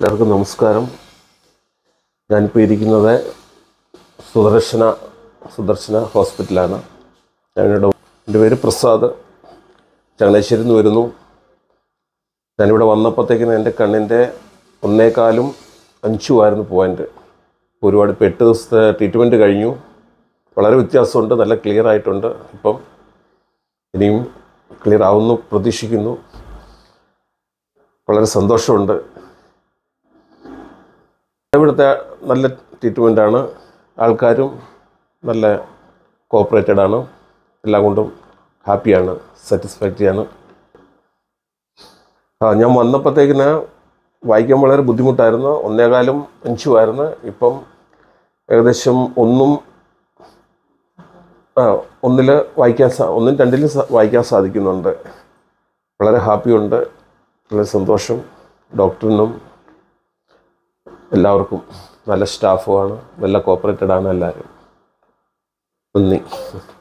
എല്ലാവർക്കും നമസ്കാരം ഞാനിപ്പോൾ ഇരിക്കുന്നത് സുദർശന സുദർശന ഹോസ്പിറ്റലാണ് ഞാനിവിടെ എൻ്റെ പേര് പ്രസാദ് ചങ്ങനാശ്ശേരിയിൽ നിന്ന് വരുന്നു ഞാനിവിടെ വന്നപ്പോഴത്തേക്കിന് എൻ്റെ കണ്ണിൻ്റെ ഒന്നേകാലും അഞ്ചുമായിരുന്നു പോയിൻ്റ് ഒരുപാട് ഇപ്പോൾ എട്ട് ദിവസത്തെ ട്രീറ്റ്മെൻറ്റ് കഴിഞ്ഞു വളരെ വ്യത്യാസമുണ്ട് നല്ല ക്ലിയർ ആയിട്ടുണ്ട് ഇപ്പം ഇനിയും ക്ലിയർ ആവുന്നു പ്രതീക്ഷിക്കുന്നു വളരെ സന്തോഷമുണ്ട് ഇവിടുത്തെ നല്ല ട്രീറ്റ്മെൻറ്റാണ് ആൾക്കാരും നല്ല കോപ്പറേറ്റഡ് ആണ് എല്ലാം കൊണ്ടും ഹാപ്പിയാണ് സാറ്റിസ്ഫാക്ടറി ആണ് ആ ഞാൻ വന്നപ്പോഴത്തേക്കിന് വായിക്കാൻ വളരെ ബുദ്ധിമുട്ടായിരുന്നു ഒന്നേകാലും അഞ്ചുമായിരുന്നു ഇപ്പം ഏകദേശം ഒന്നും ആ ഒന്നിൽ വായിക്കാൻ സാ ഒന്നും രണ്ടിലും സ- വായിക്കാൻ സാധിക്കുന്നുണ്ട് വളരെ ഹാപ്പിയുണ്ട് വളരെ സന്തോഷം ഡോക്ടറിനും എല്ലാവർക്കും നല്ല സ്റ്റാഫുമാണ് നല്ല കോപ്പറേറ്റഡ് ആണ് എല്ലാവരും നന്ദി